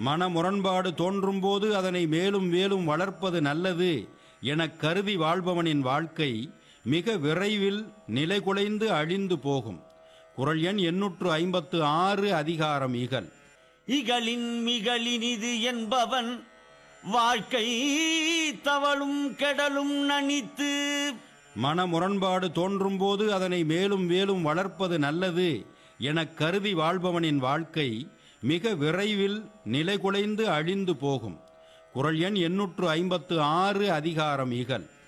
மன முரண்பாடு தோன்றும்போது அதனை மேலும் மேலும் வளர்ப்பது நல்லது எனக் கருதி வாழ்பவனின் வாழ்க்கை மிக விரைவில் நிலைகுலைந்து அழிந்து போகும் குரல் எண் எண்ணூற்று ஐம்பத்து ஆறு அதிகாரம் இகல் இகலின் மிகலினிது என்பவன் வாழ்க்கை தவளும் கெடலும் நனித்து மன முரண்பாடு தோன்றும்போது அதனை மேலும் மேலும் வளர்ப்பது நல்லது எனக் கருதி வாழ்பவனின் வாழ்க்கை மிக விரைவில் நிலைகுலைந்து அழிந்து போகும் குரல் எண் எண்ணூற்று ஐம்பத்து ஆறு அதிகாரம் இகல்